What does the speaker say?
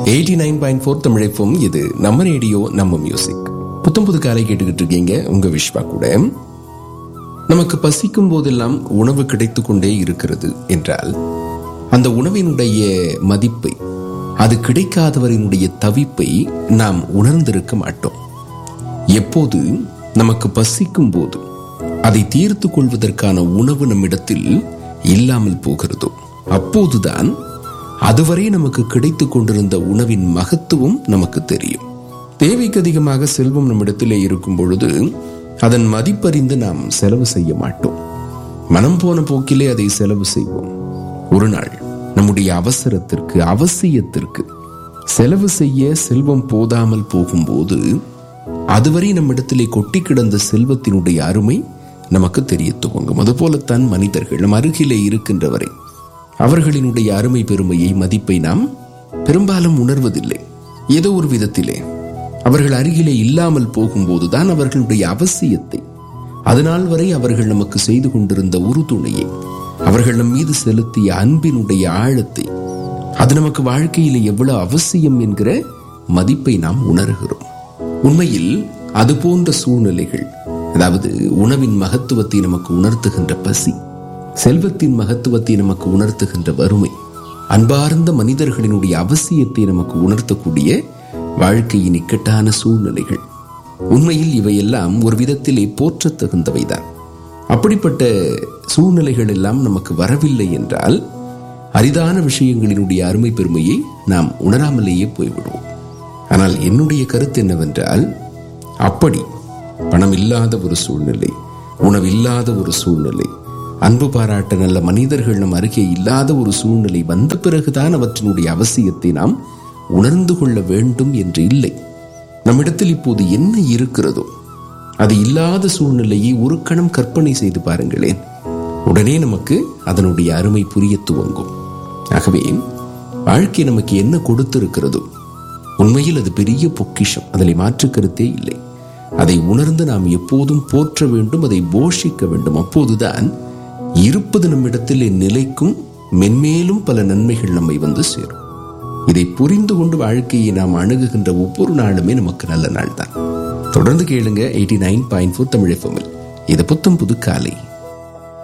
eighty nine point four தமிழைப்பும் இது நம்ம ரேடியோ நம்ம மியூசிக் புத்தம் புது காலை கேட்டுக்கிட்டு இருக்கீங்க உங்க விஸ்வா கூட நமக்கு பசிக்கும் போதெல்லாம் உணவு கிடைத்து கொண்டே இருக்கிறது என்றால் அந்த உணவினுடைய மதிப்பை அது கிடைக்காதவரினுடைய தவிப்பை நாம் உணர்ந்திருக்க மாட்டோம் எப்போது நமக்கு பசிக்கும் போது அதை தீர்த்து கொள்வதற்கான உணவு நம்மிடத்தில் இல்லாமல் போகிறதோ அப்போதுதான் அதுவரை நமக்கு கிடைத்துக் கொண்டிருந்த உணவின் மகத்துவம் நமக்கு தெரியும் தேவைக்கு அதிகமாக செல்வம் நம்மிடத்திலே இருக்கும் பொழுது அதன் மதிப்பறிந்து நாம் செலவு செய்ய மாட்டோம் மனம் போன போக்கிலே அதை செலவு செய்வோம் ஒரு நாள் நம்முடைய அவசரத்திற்கு அவசியத்திற்கு செலவு செய்ய செல்வம் போதாமல் போகும்போது அதுவரை நம்மிடத்திலே கொட்டி கிடந்த செல்வத்தினுடைய அருமை நமக்கு தெரிய துவங்கும் அதுபோலத்தான் மனிதர்கள் நம் அருகிலே இருக்கின்றவரை அவர்களினுடைய அருமை பெருமையை மதிப்பை நாம் பெரும்பாலும் உணர்வதில்லை ஏதோ ஒரு விதத்திலே அவர்கள் அருகிலே இல்லாமல் போகும்போதுதான் அவர்களுடைய அவசியத்தை அதனால் வரை அவர்கள் நமக்கு செய்து கொண்டிருந்த உறுதுணையை அவர்கள் நம் மீது செலுத்திய அன்பினுடைய ஆழத்தை அது நமக்கு வாழ்க்கையிலே எவ்வளவு அவசியம் என்கிற மதிப்பை நாம் உணர்கிறோம் உண்மையில் அது போன்ற சூழ்நிலைகள் அதாவது உணவின் மகத்துவத்தை நமக்கு உணர்த்துகின்ற பசி செல்வத்தின் மகத்துவத்தை நமக்கு உணர்த்துகின்ற வறுமை அன்பார்ந்த மனிதர்களினுடைய அவசியத்தை நமக்கு உணர்த்தக்கூடிய வாழ்க்கையின் இக்கட்டான சூழ்நிலைகள் உண்மையில் இவையெல்லாம் ஒரு விதத்திலே போற்றத் தகுந்தவைதான் அப்படிப்பட்ட சூழ்நிலைகள் எல்லாம் நமக்கு வரவில்லை என்றால் அரிதான விஷயங்களினுடைய அருமை பெருமையை நாம் உணராமலேயே போய்விடுவோம் ஆனால் என்னுடைய கருத்து என்னவென்றால் அப்படி பணம் இல்லாத ஒரு சூழ்நிலை உணவில்லாத ஒரு சூழ்நிலை அன்பு பாராட்ட நல்ல மனிதர்கள் நம் அருகே இல்லாத ஒரு சூழ்நிலை வந்த பிறகுதான் அவற்றினுடைய அவசியத்தை நாம் உணர்ந்து கொள்ள வேண்டும் என்று இல்லை நம்மிடத்தில் இப்போது என்ன இருக்கிறதோ அது இல்லாத சூழ்நிலையை ஒரு கணம் கற்பனை செய்து பாருங்களேன் உடனே நமக்கு அதனுடைய அருமை புரிய துவங்கும் ஆகவே வாழ்க்கை நமக்கு என்ன கொடுத்திருக்கிறதோ உண்மையில் அது பெரிய பொக்கிஷம் அதில் மாற்று கருத்தே இல்லை அதை உணர்ந்து நாம் எப்போதும் போற்ற வேண்டும் அதை போஷிக்க வேண்டும் அப்போதுதான் இருப்பது நம்மிடத்தில் நிலைக்கும் மென்மேலும் பல நன்மைகள் நம்மை வந்து சேரும் இதை புரிந்து கொண்டு வாழ்க்கையை நாம் அணுகுகின்ற ஒவ்வொரு நாளுமே நமக்கு நல்ல நாள் தான் தொடர்ந்து கேளுங்க eighty nine point four Tamil இது புத்தம் புது காலை